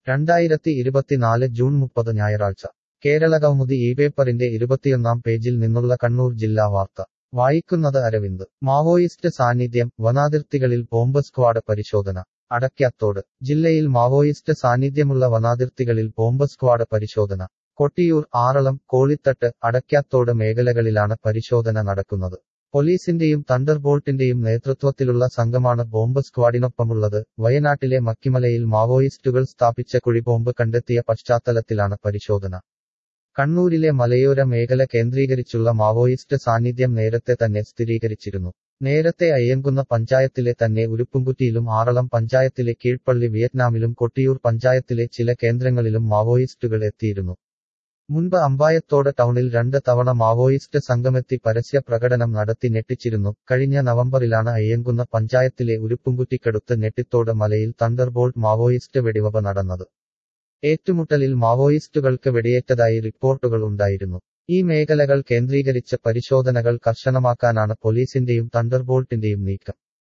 രണ്ടായിരത്തി ഇരുപത്തിനാല് ജൂൺ മുപ്പത് ഞായറാഴ്ച കേരളകൗമുദി ഈ പേപ്പറിന്റെ ഇരുപത്തിയൊന്നാം പേജിൽ നിന്നുള്ള കണ്ണൂർ ജില്ലാ വാർത്ത വായിക്കുന്നത് അരവിന്ദ് മാവോയിസ്റ്റ് സാന്നിധ്യം വനാതിർത്തികളിൽ ബോംബ് സ്ക്വാഡ് പരിശോധന അടയ്ക്കാത്തോട് ജില്ലയിൽ മാവോയിസ്റ്റ് സാന്നിധ്യമുള്ള വനാതിർത്തികളിൽ ബോംബ് സ്ക്വാഡ് പരിശോധന കൊട്ടിയൂർ ആറളം കോളിത്തട്ട് അടയ്ക്കാത്തോട് മേഖലകളിലാണ് പരിശോധന നടക്കുന്നത് പോലീസിന്റെയും തണ്ടർബോൾട്ടിന്റെയും നേതൃത്വത്തിലുള്ള സംഘമാണ് ബോംബ് സ്ക്വാഡിനൊപ്പമുള്ളത് വയനാട്ടിലെ മക്കിമലയിൽ മാവോയിസ്റ്റുകൾ സ്ഥാപിച്ച കുഴിബോംബ് കണ്ടെത്തിയ പശ്ചാത്തലത്തിലാണ് പരിശോധന കണ്ണൂരിലെ മലയോര മേഖല കേന്ദ്രീകരിച്ചുള്ള മാവോയിസ്റ്റ് സാന്നിധ്യം നേരത്തെ തന്നെ സ്ഥിരീകരിച്ചിരുന്നു നേരത്തെ അയ്യങ്കുന്ന പഞ്ചായത്തിലെ തന്നെ ഉരുപ്പുംകുറ്റിയിലും ആറളം പഞ്ചായത്തിലെ കീഴ്പള്ളി വിയറ്റ്നാമിലും കൊട്ടിയൂർ പഞ്ചായത്തിലെ ചില കേന്ദ്രങ്ങളിലും മാവോയിസ്റ്റുകൾ എത്തിയിരുന്നു മുൻപ് അമ്പായത്തോട് ടൗണിൽ രണ്ട് തവണ മാവോയിസ്റ്റ് സംഘമെത്തി പരസ്യ പ്രകടനം നടത്തി ഞെട്ടിച്ചിരുന്നു കഴിഞ്ഞ നവംബറിലാണ് അയ്യങ്കുന്ന പഞ്ചായത്തിലെ ഉരുപ്പുംകുറ്റിക്കടുത്ത് നെട്ടിത്തോട് മലയിൽ തണ്ടർബോൾട്ട് മാവോയിസ്റ്റ് വെടിവെപ്പ് നടന്നത് ഏറ്റുമുട്ടലിൽ മാവോയിസ്റ്റുകൾക്ക് വെടിയേറ്റതായി റിപ്പോർട്ടുകൾ ഉണ്ടായിരുന്നു ഈ മേഖലകൾ കേന്ദ്രീകരിച്ച് പരിശോധനകൾ കർശനമാക്കാനാണ് പോലീസിന്റെയും തണ്ടർബോൾട്ടിന്റെയും നീക്കം